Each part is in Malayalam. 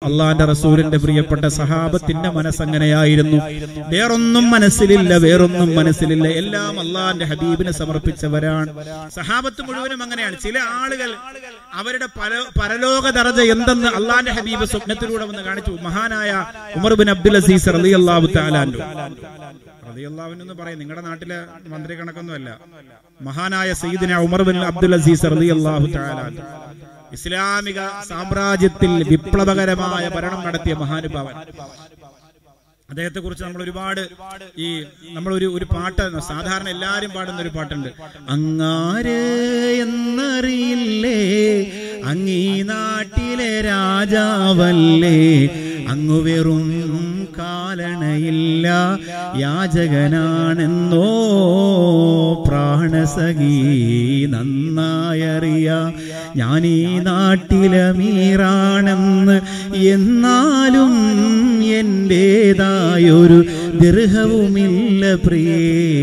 അള്ളാന്റെ റസൂലിന്റെ പ്രിയപ്പെട്ട സഹാബത്തിന്റെ മനസ്സങ്ങനെയായിരുന്നു വേറൊന്നും മനസ്സിലില്ല വേറൊന്നും മനസ്സിലില്ല എല്ലാം അള്ളാന്റെ ഹബീബിനെ സമർപ്പിച്ചവരാണ് സഹാബത്ത് മുഴുവനും അങ്ങനെയാണ് ചില ആളുകൾ അവരുടെ പല പരലോക ദറജ എന്തെന്ന് അള്ളാന്റെ ഹബീബ് സ്വപ്നത്തിലൂടെ വന്ന് കാണിച്ചു മഹാനായ ഉമർ ബിൻ അബ്ദുൽ അസീസ് റലി അള്ളാഹു താലാൻഡു റളിയല്ലാഹുവിനെന്ന് പറയും നിങ്ങളുടെ നാട്ടിലെ മന്ത്രി കണക്കൊന്നുമല്ല മഹാനായ സയ്യിദിന ഉമർ ബിൻ അബ്ദുൽ അസീസ് റളിയല്ലാഹു തആല അൻഹു. ഇസ്ലാമിക സാമ്രാജ്യത്തിൽ വിപ്ലവകരമായ ഭരണം നടത്തിയ മഹാനുഭാവൻ അദ്ദേഹത്തെ കുറിച്ച് നമ്മൾ ഒരുപാട് ഈ നമ്മളൊരു ഒരു പാട്ട് സാധാരണ എല്ലാരും പാടുന്ന ഒരു പാട്ടുണ്ട് അങ്ങാര് എന്നറിയില്ലേ അങ്ങീ നാട്ടിലെ രാജാവല്ലേ അങ്ങു വെറും കാലണയില്ല യാചകനാണെന്നോ പ്രാണസഖി നന്നായറിയ ഞാൻ ഈ നാട്ടിലെ മീറാണെന്ന് എന്നാലും എന്റേതായൊരു ദീർഘവുമില്ല പ്രിയേ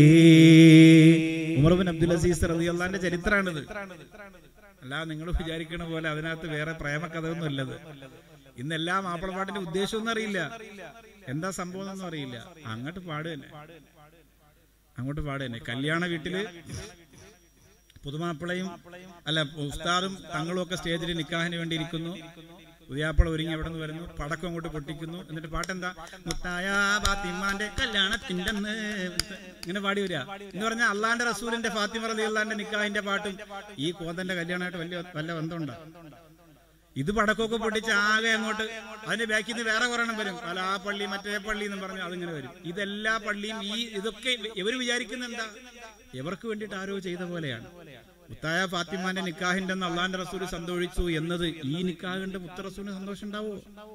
ഉമർബിൻ അബ്ദുൽ അസീസ് റളിയല്ലാഹുവിന്റെ ചരിത്രമാണിത് അല്ലാതെ നിങ്ങൾ വിചാരിക്കണ പോലെ അതിനകത്ത് വേറെ പ്രേമകഥയൊന്നും ഇല്ലത് ഇന്നെല്ലാം മാപ്പിളപ്പാട്ടിന്റെ ഉദ്ദേശമൊന്നും അറിയില്ല എന്താ സംഭവം എന്നൊന്നും അറിയില്ല അങ്ങോട്ട് പാട് തന്നെ അങ്ങോട്ട് പാട് തന്നെ കല്യാണ വീട്ടില് പുതുമാപ്പിളയും അല്ല ഉസ്താദും തങ്ങളും ഒക്കെ സ്റ്റേജിൽ നിക്കാഹിന് വേണ്ടി ഇരിക്കുന്നു ഉദയാപ്പള ഒരുങ്ങി എവിടെ നിന്ന് വരുന്നു പടക്കം അങ്ങോട്ട് പൊട്ടിക്കുന്നു എന്നിട്ട് പാട്ടെന്താ മുത്തായ ഫാത്തിമാന്റെ കല്യാണത്തിന്റെ അന്ന് ഇങ്ങനെ പാടി വരിക എന്ന് പറഞ്ഞാൽ അള്ളാന്റെ റസൂലിന്റെ ഫാത്തിമ റലി അള്ളാന്റെ നിക്കാഹിന്റെ പാട്ടും ഈ കോതന്റെ കല്യാണമായിട്ട് വലിയ വല്ല ബന്ധമുണ്ടോ ഇത് പടക്കമൊക്കെ പൊട്ടിച്ച് ആകെ അങ്ങോട്ട് അതിന്റെ ബാക്കിൽ നിന്ന് വേറെ പറയണം വരും അല്ല ആ പള്ളി മറ്റേ പള്ളി എന്നും പറഞ്ഞ് അതിങ്ങനെ വരും ഇതെല്ലാ പള്ളിയും ഈ ഇതൊക്കെ ഇവർ വിചാരിക്കുന്ന എന്താ ഇവർക്ക് വേണ്ടിയിട്ട് ആരോ ചെയ്ത പോലെയാണ് മുത്തായ ഫാത്തിമാന്റെ നിക്കാഹിന്റെ അന്ന് അള്ളാന്റെ റസൂല് സന്തോഷിച്ചു എന്നത് ഈ നിക്കാഹിന്റെ മുത്ത റസൂലിന് സന്തോഷം ഉണ്ടാവോ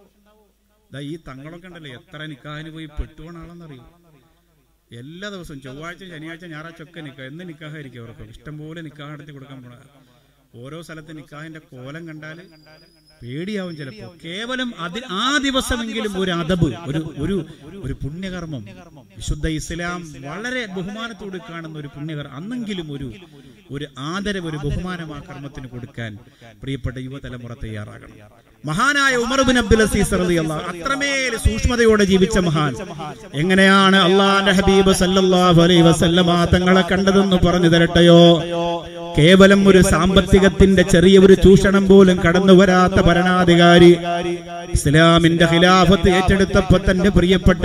ദാ ഈ തങ്ങളൊക്കെ ഉണ്ടല്ലോ എത്ര നിക്കാഹിന് പോയി പെട്ടുപോണ ആളെന്നറിയോ എല്ലാ ദിവസവും ചൊവ്വാഴ്ച ശനിയാഴ്ച ഞായറാഴ്ച ഒക്കെ നിക്കാഹ് എന്ന് നിക്കാഹായിരിക്കും അവർക്ക് ഇഷ്ടംപോലെ നിക്കാഹ് നടത്തി കൊടുക്കാൻ പോണ ഓരോ സ്ഥലത്ത് നിക്കാഹിന്റെ കോലം കണ്ടാല് പേടിയാവും ചിലപ്പോ കേവലം അതി ആ ദിവസമെങ്കിലും ഒരു അതബ് ഒരു ഒരു ഒരു പുണ്യകർമ്മം വിശുദ്ധ ഇസ്ലാം വളരെ ബഹുമാനത്തോട് കാണുന്ന ഒരു പുണ്യകർമ്മം അന്നെങ്കിലും ഒരു ഒരു ആദരവ് ഒരു ബഹുമാനം ആ കർമ്മത്തിന് കൊടുക്കാൻ പ്രിയപ്പെട്ട യുവതലമുറ തയ്യാറാകണം മഹാനായ ഉമർ ബിൻ അബ്ദുൽ അസീസ് റളിയല്ലാഹു അത്രമേൽ സൂക്ഷ്മതയോടെ ജീവിച്ച മഹാൻ എങ്ങനെയാണ് അള്ളാന്റെ ഹബീബ് സല്ലല്ലാഹു അലൈഹി വസല്ലമ തങ്ങളെ കണ്ടതെന്ന് പറഞ്ഞു തരട്ടെയോ കേവലം ഒരു സാമ്പത്തികത്തിന്റെ ചെറിയ ഒരു ചൂഷണം പോലും കടന്നു വരാത്ത ഭരണാധികാരി ഇസ്ലാമിന്റെ ഖിലാഫത്ത് ഏറ്റെടുത്തപ്പോ തന്റെ പ്രിയപ്പെട്ട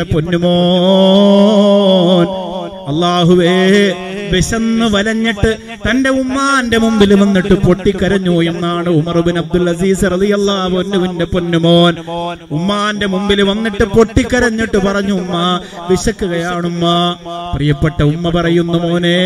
പൊന്നുമോൻ അള്ളാഹുവേ വിശന്ന് വലഞ്ഞിട്ട് തന്റെ ഉമ്മാന്റെ മുമ്പിൽ വന്നിട്ട് പൊട്ടിക്കരഞ്ഞു എന്നാണ് ഉമർ ബിൻ അബ്ദുൽ അസീസ് റളിയല്ലാഹുവിന്റെ പൊന്നുമോൻ ഉമ്മാന്റെ മുമ്പിൽ വന്നിട്ട് പൊട്ടിക്കരഞ്ഞിട്ട് പറഞ്ഞു ഉമ്മ വിശക്കുകയാണുമ്മ പ്രിയപ്പെട്ട ഉമ്മ പറയുന്നു മോനെ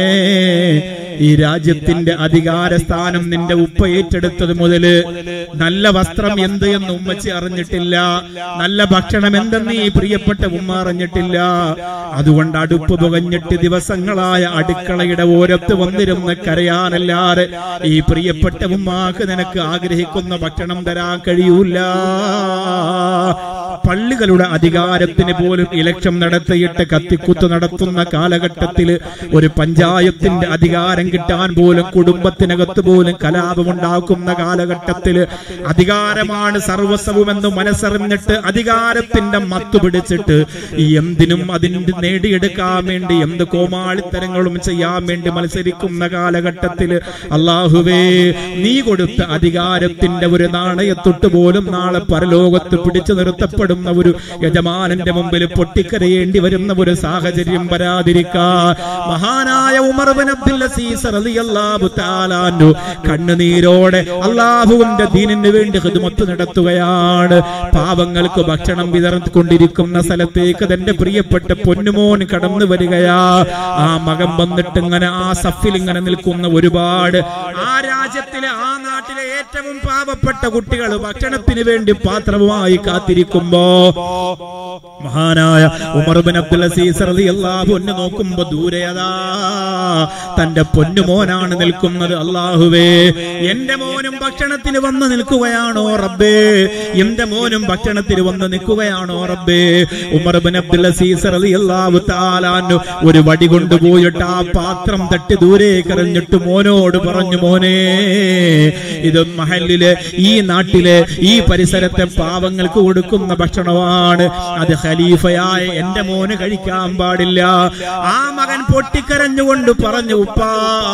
ഈ രാജ്യത്തിന്റെ അധികാര സ്ഥാനം നിന്റെ ഉപ്പ ഏറ്റെടുത്തത് മുതല് നല്ല വസ്ത്രം എന്ത് എന്ന് ഉമ്മച്ചി അറിഞ്ഞിട്ടില്ല നല്ല ഭക്ഷണം എന്തെന്ന് ഈ പ്രിയപ്പെട്ട ഉമ്മ അറിഞ്ഞിട്ടില്ല അതുകൊണ്ട് അടുപ്പ് പുകഞ്ഞിട്ട് ദിവസങ്ങളായ അടുക്കളയുടെ ഓരത്ത് വന്നിരുന്ന് കരയാനല്ലാതെ ഈ പ്രിയപ്പെട്ട ഉമ്മാക്ക് നിനക്ക് ആഗ്രഹിക്കുന്ന ഭക്ഷണം തരാൻ കഴിയൂല പള്ളികളുടെ അധികാരത്തിന് പോലും ഇലക്ഷൻ നടത്തിയിട്ട് കത്തിക്കുത്ത് നടത്തുന്ന കാലഘട്ടത്തിൽ ഒരു പഞ്ചായത്തിന്റെ അധികാരം കിട്ടാൻ പോലും കുടുംബത്തിനകത്ത് പോലും കലാപമുണ്ടാക്കുന്ന കാലഘട്ടത്തിൽ അധികാരമാണ് സർവസ്വമെന്ന് മനസ്സറിഞ്ഞിട്ട് അധികാരത്തിന്റെ മത്തു പിടിച്ചിട്ട് ഈ എന്തിനും അതിന് നേടിയെടുക്കാൻ വേണ്ടി എന്ത് കോമാളിത്തരങ്ങളും ചെയ്യാൻ വേണ്ടി മത്സരിക്കുന്ന കാലഘട്ടത്തിൽ അള്ളാഹുവേ നീ കൊടുത്ത അധികാരത്തിന്റെ ഒരു നാണയത്തൊട്ട് പോലും നാളെ പരലോകത്ത് പിടിച്ചു നിർത്തപ്പെടുന്ന ഒരു യജമാനന്റെ മുമ്പിൽ പൊട്ടിക്കരയേണ്ടി വരുന്ന ഒരു സാഹചര്യം വരാതിരിക്കാ മഹാനായ ഉമർ ബിൻ അബ്ദുൽ അസീസ് റളിയല്ലാഹു തആല അൻഹു കണ്ണുനീരോടെ അള്ളാഹുവിന്റെ ദീനിന് വേണ്ടി ഹിദ്മത്ത് നടത്തുകയാണ് പാവങ്ങൾക്ക് ഭക്ഷണം വിതർക്കൊണ്ടിരിക്കുന്ന സ്ഥലത്തേക്ക് തന്റെ പ്രിയപ്പെട്ട പൊന്നുമോൻ കടന്നു വരികയാ ആ മകൻ വന്നിട്ട് ഇങ്ങനെ ആ സഫിൽ ഇങ്ങനെ നിൽക്കുന്ന ഒരുപാട് ആ രാജ്യത്തിലെ ആ നാട്ടിലെ ഏറ്റവും പാവപ്പെട്ട കുട്ടികൾ ഭക്ഷണത്തിന് വേണ്ടി പാത്രവുമായി കാത്തിരിക്കുമ്പോ മഹാനായ ഉമർ ബിൻ അബ്ദുൽ അസീസ് റളിയല്ലാഹു അൻഹു നോക്കുമ്പോ ദൂരെ അതാ തന്റെ പൊന്നുമോനാണ് നിൽക്കുന്നത് അല്ലാഹുവേ എന്റെ മോനും ഭക്ഷണത്തിന് വന്ന് നിൽക്കുകയാണോ റബ്ബേ എന്റെ മോനും ഭക്ഷണത്തിന് വന്ന് നിൽക്കുകയാണോ റബ്ബേ ഉമർ ബിൻ അബ്ദുൽ അസീസ് റളിയല്ലാഹു തആല അൻഹു ഒരു വടി കൊണ്ടുപോയിട്ട് ആ പാത്രം തട്ടി ദൂരേക്ക് എറിഞ്ഞിട്ട് മോനോട് പറഞ്ഞു മോനെ ഇത് മഹലിലെ ഈ നാട്ടിലെ ഈ പരിസരത്തെ പാവങ്ങൾക്ക് കൊടുക്കുന്ന ഭക്ഷണമാണ് അത് ഖലീഫയായ എന്റെ മോന് കഴിക്കാൻ പാടില്ല ആ മകൻ പൊട്ടിക്കരഞ്ഞുകൊണ്ട് പറഞ്ഞു ഉപ്പാ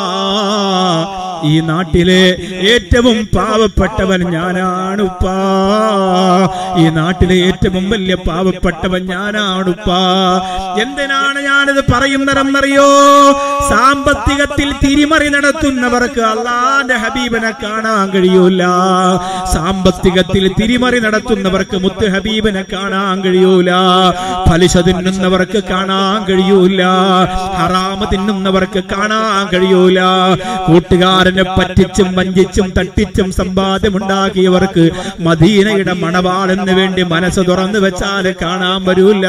ഈ നാട്ടിലെ ഏറ്റവും പാവപ്പെട്ടവൻ ഞാനാണ് ഉപ്പാ ഈ നാട്ടിലെ ഏറ്റവും വലിയ പാവപ്പെട്ടവൻ ഞാനാണ് ഉപ്പാ എന്തിനാണ് ഞാനിത് പറയുന്നതെന്നറിയോ സാമ്പത്തികത്തിൽ തിരിമറി നടത്തുന്നവർക്ക് അള്ളാന്റെ ഹബീബിനെ കാണാൻ കഴിയൂല സാമ്പത്തികത്തിൽ തിരിമറി നടത്തുന്നവർക്ക് മുത്ത് ഹബീബിനെ കാണാൻ കഴിയൂല പലിശ തിന്നുന്നവർക്ക് കാണാൻ കഴിയൂല ഹറാമ് തിന്നുന്നവർക്ക് കാണാൻ കഴിയൂല കൂട്ടുകാരനെ പറ്റിച്ചും വഞ്ചിച്ചും തട്ടിച്ചും സമ്പാദ്യമുണ്ടാക്കിയവർക്ക് മദീനയുടെ മണവാളെന്ന് വേണ്ടി മനസ്സ് തുറന്നു വെച്ചാൽ കാണാൻ വരൂല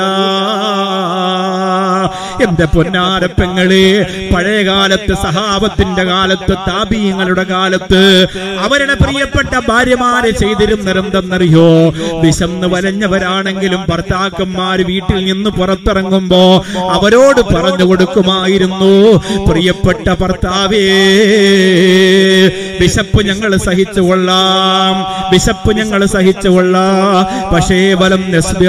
എന്റെ പൊന്നാരപ്പെങ്ങളെ പഴയ കാലത്ത് സഹാബത്തിന്റെ കാലത്ത് താപീയങ്ങളുടെ കാലത്ത് അവരുടെ പ്രിയപ്പെട്ട ഭാര്യമാരെ ചെയ്തിരുന്നതെന്തെന്നറിയോ വിശന്ന് വലഞ്ഞവരാണെങ്കിലും ഭർത്താക്കന്മാർ വീട്ടിൽ നിന്ന് പുറത്തിറങ്ങുമ്പോ അവരോട് പറഞ്ഞു കൊടുക്കുമായിരുന്നു പ്രിയപ്പെട്ട ഭർത്താവേ വിശപ്പ് ഞങ്ങൾ സഹിച്ചു കൊള്ളാം വിശപ്പ് ഞങ്ങൾ സഹിച്ചു കൊള്ളാം പക്ഷേ വലം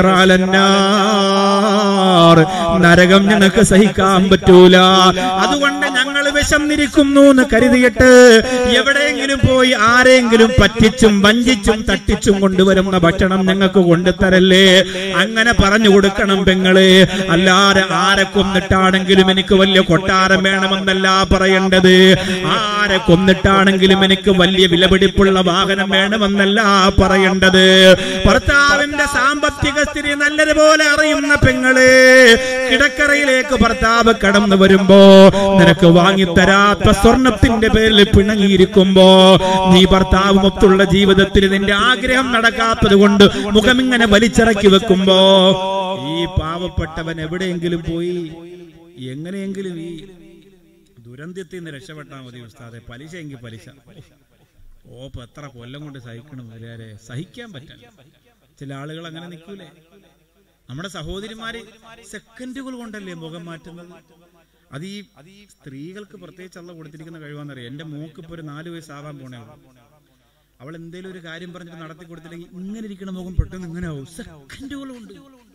നസ്ബിറാലന്നാർ നരകം ഞങ്ങൾക്ക് സഹിക്കാൻ പറ്റൂല അതുകൊണ്ട് ഞങ്ങൾ വിശന്നിരിക്കുന്നു എന്ന് കരുതിയിട്ട് എവിടെയെങ്കിലും പോയി ആരെങ്കിലും പറ്റിച്ചും വഞ്ചിച്ചും തട്ടിച്ചും കൊണ്ടുവരുന്ന ഭക്ഷണം ഞങ്ങൾക്ക് കൊണ്ടുതരല്ലേ അങ്ങനെ പറഞ്ഞു കൊടുക്കണം പെങ്ങളെ അല്ലാതെ ആരെ കൊന്നിട്ടാണെങ്കിലും എനിക്ക് വലിയ കൊട്ടാരം വേണമെന്നല്ല പറയേണ്ടത് ആരെ കൊന്നിട്ടാണെങ്കിലും എനിക്ക് വലിയ വിലപിടിപ്പുള്ള വാഹനം വേണമെന്നല്ല പറയേണ്ടത് ഭർത്താവിന്റെ സാമ്പത്തിക സ്ഥിതി നല്ലതുപോലെ അറിയുന്ന പെങ്ങളെ കിടക്കറയിലേക്ക് ഭർത്താവ് കടന്നു വരുമ്പോ നിനക്ക് വാങ്ങിത്തരാത്ത സ്വർണത്തിന്റെ പേരിൽ പിണങ്ങിയിരിക്കുമ്പോ നീ ഭർത്താവുമൊത്തുള്ള ജീവിതത്തിൽ നിന്റെ ആഗ്രഹം നടക്കാത്തത് കൊണ്ട് മുഖമിങ്ങനെ വലിച്ചിറക്കി വെക്കുമ്പോ ഈ പാവപ്പെട്ടവൻ എവിടെയെങ്കിലും പോയി എങ്ങനെയെങ്കിലും ഈ ദുരന്തത്തിൽ നിന്ന് രക്ഷപ്പെട്ടാൽ മതി ഉസ്താദെ പലിശ എങ്കിൽ പലിശ ഓ ഇപ്പൊ എത്ര കൊല്ലം കൊണ്ട് സഹിക്കണം മുതലാരെ സഹിക്കാൻ പറ്റില്ല ചില ആളുകൾ അങ്ങനെ നിൽക്കൂലേ നമ്മുടെ സഹോദരിമാര് സെക്കൻഡുകൾ കൊണ്ടല്ലേ മുഖം മാറ്റുന്നത് അത് ഈ സ്ത്രീകൾക്ക് പ്രത്യേകിച്ച് അല്ല കൊടുത്തിരിക്കുന്ന കഴിവാന്നറിയാം എന്റെ മോക്ക് ഇപ്പൊ ഒരു നാല് വയസ്സാവാൻ പോണേ ഉള്ളൂ അവൾ എന്തേലും ഒരു കാര്യം പറഞ്ഞിട്ട് നടത്തി കൊടുത്തില്ലെങ്കിൽ ഇങ്ങനെ ഇരിക്കണ മുഖം പെട്ടെന്ന് ഇങ്ങനെ ആവും സെക്കൻഡുകളുണ്ട്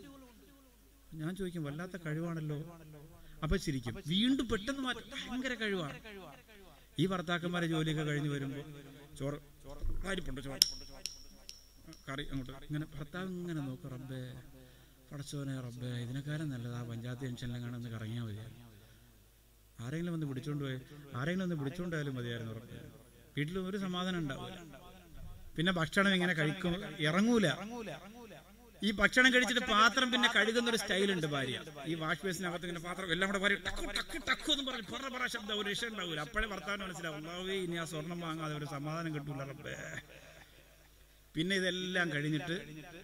ഞാൻ ചോദിക്കും വല്ലാത്ത കഴിവാണല്ലോ അപ്പൊ ശരിക്കും വീണ്ടും പെട്ടെന്ന് മാറ്റം ഭയങ്കര കഴിവാണ് ഈ ഭർത്താക്കന്മാരെ ജോലിയൊക്കെ കഴിഞ്ഞ് വരുമ്പോ ചോറ് വാരിപ്പുണ്ട് ചോറ് കറി അങ്ങോട്ട് ഇങ്ങനെ ഭർത്താവ് ഇങ്ങനെ നോക്കും റബ്ബേ പടച്ചോനെ റബ്ബേ ഇതിനെക്കാളും നല്ലതാ പഞ്ചായത്ത് ജംഗ്ഷനിലെങ്ങാനും ഒന്ന് കറങ്ങിയാൽ മതിയായിരുന്നു ആരെങ്കിലും ഒന്ന് പിടിച്ചോണ്ട് പോയി ആരെങ്കിലും ഒന്ന് പിടിച്ചോണ്ട് പോയാലും മതിയായിരുന്നു റബ്ബേ വീട്ടിൽ ഒരു സമാധാനം ഉണ്ടാവില്ല പിന്നെ ഭക്ഷണം ഇങ്ങനെ കഴിക്കും ഇറങ്ങൂല ഈ ഭക്ഷണം കഴിച്ചിട്ട് പാത്രം പിന്നെ കഴുകുന്ന ഒരു സ്റ്റൈലുണ്ട് ഭാര്യ ഈ വാഷ് ബേസിനകത്ത് ഇങ്ങനെ പാത്രം എല്ലാം കൂടെ ഭാര്യ ടക്കു ടക്കു ടക്കു എന്ന് പറഞ്ഞ് പറ പറ ശബ്ദം ഒരു രക്ഷ ഉണ്ടാവില്ല അപ്പോഴേ ഭർത്താവിന് മനസ്സിലാവും അള്ളാഹുവേ ഇനി ആ സ്വർണം വാങ്ങാതെ ഒരു സമാധാനം കിട്ടൂല റബ്ബേ പിന്നെ ഇതെല്ലാം കഴിഞ്ഞിട്ട്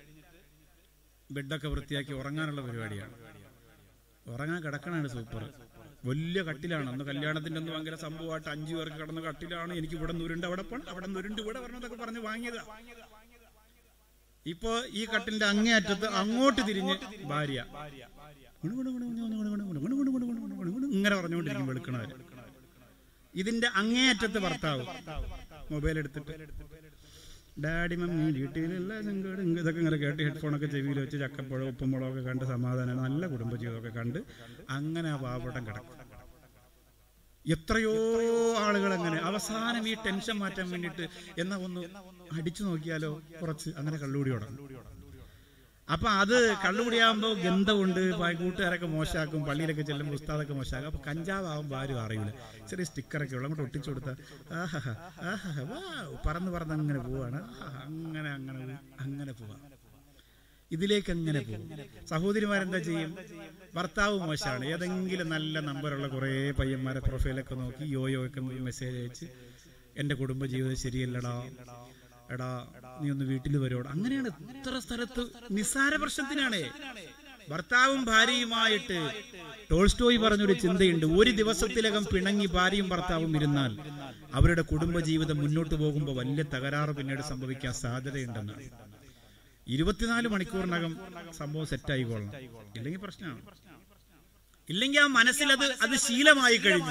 ബെഡൊക്കെ വൃത്തിയാക്കി ഉറങ്ങാനുള്ള പരിപാടിയാണ് ഉറങ്ങാൻ കിടക്കണാണ് സൂപ്പർ വലിയ കട്ടിലാണ് അന്ന് കല്യാണത്തിന്റെ ഒന്ന് ഭയങ്കര സംഭവമായിട്ട് അഞ്ചു പേർക്ക് കിടന്ന കട്ടിലാണ് എനിക്ക് ഇവിടെ നുരുണ്ട് അവിടെ പോണം അവിടെ നുരുണ്ട് ഇവിടെ വരണമെന്നൊക്കെ പറഞ്ഞ് വാങ്ങിയതാ ഇപ്പൊ ഈ കട്ടിലിന്റെ അങ്ങേ അറ്റത്ത് അങ്ങോട്ട് തിരിഞ്ഞ് ഭാര്യ ഗുണു ഗുണു ഗുണു ഗുണു ഗുണു ഗുണു ഗുണു ഗുണു ഗുണു ഗുണു ഗുണു ഗുണു ഇങ്ങനെ പറഞ്ഞുകൊണ്ടിരിക്കും വെളുക്കണവര് ഇതിന്റെ അങ്ങേ അറ്റത്ത് ഭർത്താവ് മൊബൈൽ എടുത്തിട്ട് ഡാഡി മമ്മി വീട്ടിലുള്ള സങ്കടം ഇങ്ങ- ഇതൊക്കെ ഇങ്ങനെ കേട്ട് ഹെഡ്ഫോണൊക്കെ ചെവിയിൽ വെച്ച് ചക്കപ്പഴം ഉപ്പുമുളകൊക്കെ കണ്ട് സമാധാനം നല്ല കുടുംബജീവിതമൊക്കെ കണ്ട് അങ്ങനെ ആ പാവപ്പെട്ടം കിടക്കും എത്രയോ ആളുകൾ അങ്ങനെ അവസാനം ഈ ടെൻഷൻ മാറ്റാൻ വേണ്ടിയിട്ട് എന്നാ ഒന്ന് അടിച്ചു നോക്കിയാലോ കുറച്ച് അങ്ങനെ കള്ളുകൂടി തുടങ്ങും അപ്പൊ അത് കള്ളുകൂടിയാകുമ്പോ ഗന്ധമുണ്ട് പ- കൂട്ടുകാരൊക്കെ മോശമാക്കും പള്ളിയിലൊക്കെ ചെല്ലുമ്പോൾ ഉസ്താദൊക്കെ മോശമാക്കും അപ്പൊ കഞ്ചാവാകുമ്പോ ആരും അറിയില്ല ചെറിയ സ്റ്റിക്കറൊക്കെ ഉള്ള അങ്ങോട്ട് ഒട്ടിച്ചു കൊടുത്ത ആഹാ ആഹാ വാ പറന്ന് പറന്ന് അങ്ങനെ പോവാണ് ആഹാ, അങ്ങനെ അങ്ങനെ പോയി, അങ്ങനെ പോവാ ഇതിലേക്ക് അങ്ങനെ പോകും സഹോദരിമാരെന്താ ചെയ്യും ഭർത്താവ് മോശമാണ് ഏതെങ്കിലും നല്ല നമ്പറുള്ള കുറേ പയ്യന്മാരെ പ്രൊഫൈലൊക്കെ നോക്കി യോയോ ഒക്കെ മെസ്സേജ് അയച്ച് എൻ്റെ കുടുംബജീവിതം ശരിയല്ലടാ എടാ നീ ഒന്ന് വീട്ടിൽ വരോട് അങ്ങനെയാണ് ഇത്ര സ്ഥലത്ത് നിസ്സാര പ്രശ്നത്തിനാണ് ഭർത്താവും ഭാര്യയുമായിട്ട് ടോൾസ്റ്റോയ് പറഞ്ഞൊരു ചിന്തയുണ്ട് ഒരു ദിവസത്തിലകം പിണങ്ങി ഭാര്യയും ഭർത്താവും ഇരുന്നാൽ അവരുടെ കുടുംബജീവിതം മുന്നോട്ട് പോകുമ്പോൾ വലിയ തകരാറ് പിന്നീട് സംഭവിക്കാൻ സാധ്യതയുണ്ടെന്നാണ് ഇരുപത്തിനാല് മണിക്കൂറിനകം സംഭവം സെറ്റായി കൊള്ളണം ഇല്ലെങ്കിൽ പ്രശ്നമാണ് ഇല്ലെങ്കിൽ ആ മനസ്സിൽ അത് അത് ശീലമായി കഴിഞ്ഞു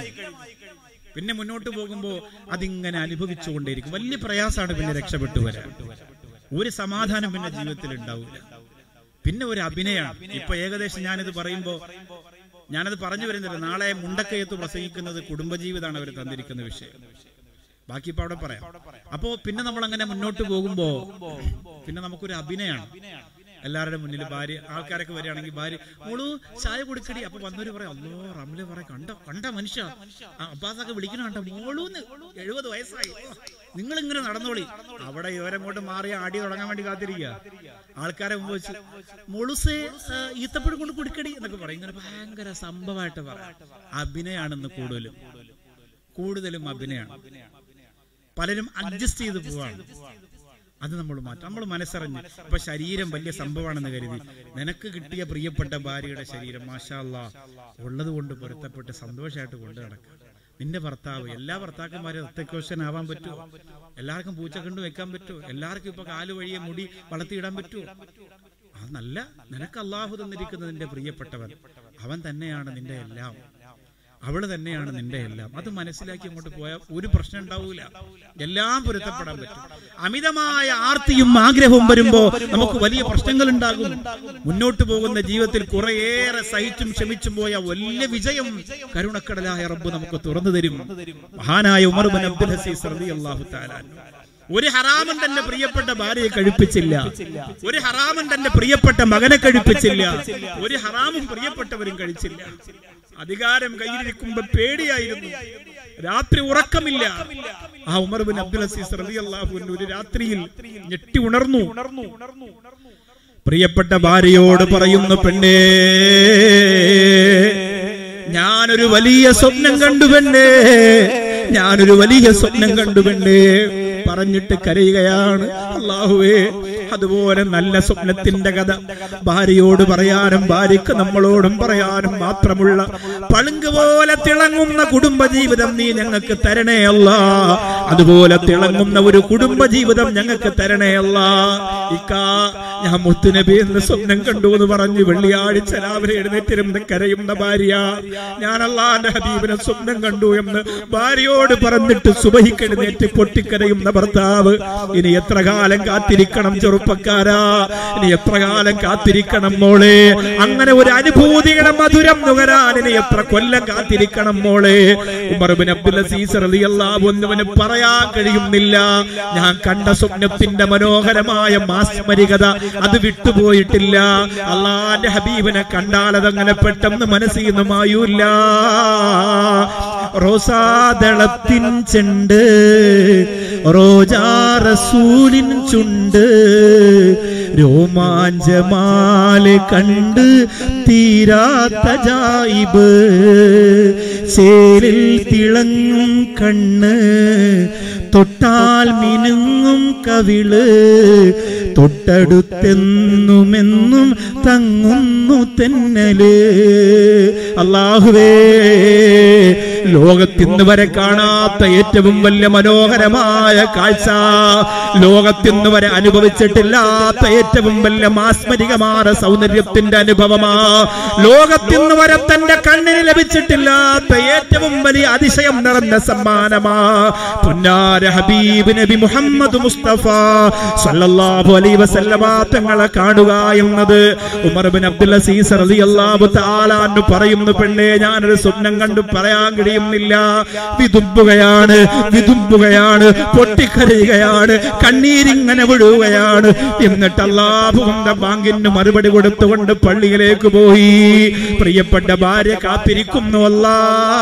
പിന്നെ മുന്നോട്ട് പോകുമ്പോ അതിങ്ങനെ അനുഭവിച്ചുകൊണ്ടേയിരിക്കും വലിയ പ്രയാസമാണ് പിന്നെ രക്ഷപ്പെട്ടു വരാൻ ഒരു സമാധാനം പിന്നെ ജീവിതത്തിൽ ഉണ്ടാവില്ല പിന്നെ ഒരു അഭിനയമാണ് ഇപ്പൊ ഏകദേശം ഞാനിത് പറയുമ്പോ ഞാനത് പറഞ്ഞു വരുന്നില്ല നാളെ മുണ്ടക്കയത്ത് പ്രസംഗിക്കുന്നത് കുടുംബജീവിതമാണ് അവർ തന്നിരിക്കുന്ന വിഷയം ബാക്കി ഇപ്പൊ അവിടെ പറയാം അപ്പോ പിന്നെ നമ്മൾ അങ്ങനെ മുന്നോട്ട് പോകുമ്പോ പിന്നെ നമുക്കൊരു അഭിനയമാണ് എല്ലാവരുടെ മുന്നിൽ ഭാര്യ ആൾക്കാരൊക്കെ വരികയാണെങ്കിൽ ഭാര്യ മോളു ചായ കൊടുക്കടി അപ്പൊ വന്നവര് പറയാം അല്ലോ റംല പറയാ കണ്ട കണ്ട മനുഷ്യ ആ അബ്ബാസൊക്കെ വിളിക്കണ കണ്ട മോളൂന്ന് എഴുപത് വയസ്സായി നിങ്ങൾ ഇങ്ങനെ നടന്നോളി അവിടെ ഇവരങ്ങോട്ട് മാറി ആടി തുടങ്ങാൻ വേണ്ടി കാത്തിരിക്കുക ആൾക്കാരെ മുമ്പ് വെച്ച് മുളുസ് ഈത്തപ്പഴം കൊണ്ട് കൊടുക്കടി എന്നൊക്കെ പറയും ഇങ്ങനെ ഭയങ്കര സംഭവമായിട്ട് പറയാം അഭിനയാണെന്ന് കൂടുതലും കൂടുതലും അഭിനയമാണ് പലരും അഡ്ജസ്റ്റ് ചെയ്ത് പോവാണ് അത് നമ്മൾ മാറ്റാം നമ്മൾ മനസ്സറിഞ്ഞ് ഇപ്പൊ ശരീരം വലിയ സംഭവമാണെന്ന് കരുതി നിനക്ക് കിട്ടിയ പ്രിയപ്പെട്ട ഭാര്യയുടെ ശരീരം മാഷാല്ല ഉള്ളത് കൊണ്ട് പൊരുത്തപ്പെട്ട് സന്തോഷമായിട്ട് കൊണ്ടു നടക്കുക നിന്റെ ഭർത്താവ് എല്ലാ ഭർത്താക്കന്മാരും ഒത്തക്വശൻ ആവാൻ പറ്റുമോ എല്ലാവർക്കും പൂച്ച കണ്ടു വെക്കാൻ പറ്റുമോ എല്ലാവർക്കും ഇപ്പൊ കാല് വഴിയെ മുടി വളർത്തിയിടാൻ പറ്റുമോ അത് നല്ല നിനക്ക് അള്ളാഹു തന്നിരിക്കുന്ന നിന്റെ പ്രിയപ്പെട്ടവൻ അവൻ തന്നെയാണ് നിന്റെ എല്ലാം അവള് തന്നെയാണ് നിന്റെ എല്ലാം അത് മനസ്സിലാക്കി അങ്ങോട്ട് പോയാൽ ഒരു പ്രശ്നം ഉണ്ടാവൂല എല്ലാം പൊരുത്തപ്പെടാൻ പറ്റും അമിതമായ ആർത്തിയും ആഗ്രഹവും വരുമ്പോ നമുക്ക് വലിയ പ്രശ്നങ്ങൾ ഉണ്ടാകും മുന്നോട്ട് പോകുന്ന ജീവിതത്തിൽ കുറേയേറെ സഹിച്ചും ക്ഷമിച്ചും പോയ വലിയ വിജയം കരുണക്കടലായ റബ്ബ് നമുക്ക് തുറന്നു തരും മഹാനായ ഉമർ ബിൻ അബ്ദുൽ ഹസീസ് റളിയല്ലാഹു തആല അൻഹു. ഒരു ഹറാമൻ തന്റെ പ്രിയപ്പെട്ട ഭാര്യയെ കഴിപ്പിച്ചില്ല ഒരു ഹറാമൻ തന്റെ പ്രിയപ്പെട്ട മകനെ കഴിപ്പിച്ചില്ല ഒരു ഹറാമും പ്രിയപ്പെട്ടവരും കഴിച്ചില്ല അധികാരം കയ്യിലിരിക്കുമ്പോ പേടിയായിരുന്നു രാത്രി ഉറക്കമില്ല ആ ഉമർ ബിൻ അബ്ദുൽ അസീസ് റളിയല്ലാഹു അൻഹു ഒരു രാത്രിയിൽ ഞെട്ടി ഉണർന്നു പ്രിയപ്പെട്ട ഭാര്യയോട് പറയുന്നു പെണ്ണേ ഞാനൊരു വലിയ സ്വപ്നം കണ്ടു പെണ്ണേ ഞാനൊരു വലിയ സ്വപ്നം കണ്ടു പെണ്ണേ പറഞ്ഞിട്ട് കരയുകയാണ് അള്ളാഹുവേ അതുപോലെ നല്ല സ്വപ്നത്തിന്റെ കഥ ഭാര്യയോട് പറയാനും ഭാര്യക്ക് നമ്മളോടും പറയാനും മാത്രമുള്ള പളുങ്ക് പോലെ തിളങ്ങുന്ന കുടുംബജീവിതം നീ ഞങ്ങൾക്ക് തരണേ അല്ല അതുപോലെ തിളങ്ങുന്ന ഒരു കുടുംബജീവിതം ഞങ്ങൾക്ക് തരണേ അല്ല ഇക്കാ ഞാൻ മുത്തുനബി എന്ന് സ്വപ്നം കണ്ടു എന്ന് പറഞ്ഞു വെള്ളിയാഴ്ച രാവിലെ എഴുന്നേറ്റിരുന്ന് കരയുന്ന ഭാര്യ ഞാൻ അള്ളാന്റെ ഹബീബിനെ സ്വപ്നം കണ്ടു എന്ന് ഭാര്യയോട് പറഞ്ഞിട്ട് സുബഹിക്ക് എഴുന്നേറ്റ് പൊട്ടിക്കരയുന്ന ഭർത്താവ് ഇനി എത്ര കാലം കാത്തിരിക്കണം ചെറുപ്പക്കാരാ ഇനി എത്ര കാലം കാത്തിരിക്കണം മോളെ അങ്ങനെ ഒരു അനുഭൂതിയുടെ മധുരം നുകരാൻ ഇനി എത്ര കൊല്ലം കാത്തിരിക്കണം മോളെ ഉമർബിൻ അബ്ദുൽ അസീസ് റളിയല്ലാഹു അൻഹുവിന് പറയാൻ കഴിയുന്നില്ല ഞാൻ കണ്ട സ്വപ്നത്തിന്റെ മനോഹരമായ മാസ്മരികത അത് വിട്ടുപോയിട്ടില്ല അള്ളാന്റെ ഹബീബിനെ കണ്ടാൽ അതങ്ങനെ പെട്ടെന്ന് മനസ്സിൽ നിന്ന് മായൂല്ല റോസാദളത്തിൻ ചെണ്ട് റോജാ റസൂലിൻ ചുണ്ട് രോമാഞ്ചമാല് കണ്ട് തീരാത്ത ജായിബ് ചേലിൽ തിളങ്ങും കണ്ണ് തൊട്ടാൽ മിനുങ്ങും കവിള് തൊട്ടടുത്തെന്നുമെന്നും തങ്ങുന്നു തെന്നല് അള്ളാഹുവേ ലോകത്തിന്ന് വരെ കാണാത്ത ഏറ്റവും വലിയ മനോഹരമായ കാഴ്ച ലോകത്തിന്ന് വരെ അനുഭവിച്ചിട്ടില്ലാത്ത ഏറ്റവും വലിയ മാസ്മരികമായ സൗന്ദര്യത്തിന്റെ അനുഭവമാ ലോകത്തിന്ന് വരെ തന്റെ കണ്ണിന് ലഭിച്ചിട്ടില്ലാത്ത ഏറ്റവും വലിയ അതിശയം നിറഞ്ഞ സമ്മാനമാ പുന്നാര ഹബീബ് നബി മുഹമ്മദ് മുസ്തഫ സല്ലല്ലാഹു അലൈഹി വസല്ലമ തങ്ങളെ കാണുക എന്നത് ഉമർ ബിൻ അബ്ദുൽ അസീസ് റളിയല്ലാഹു തആല അൻഹു പറയുന്നു പെണ്ണേ ഞാനൊരു സ്വപ്നം കണ്ടു പറയാൻ കഴിയുന്നില്ല വിതുമ്പുകയാണ് വിതുമ്പുകയാണ് പൊട്ടിക്കരയുകയാണ് കണ്ണീരിങ്ങനെ വിടുകയാണ് എന്നിട്ട് അള്ളാഹുവിന്റെ ബാങ്കിന് മറുപടി കൊടുത്തുകൊണ്ട് പള്ളിയിലേക്ക് പോയി പ്രിയപ്പെട്ട ഭാര്യ കാത്തിരിക്കുന്നു അല്ലാ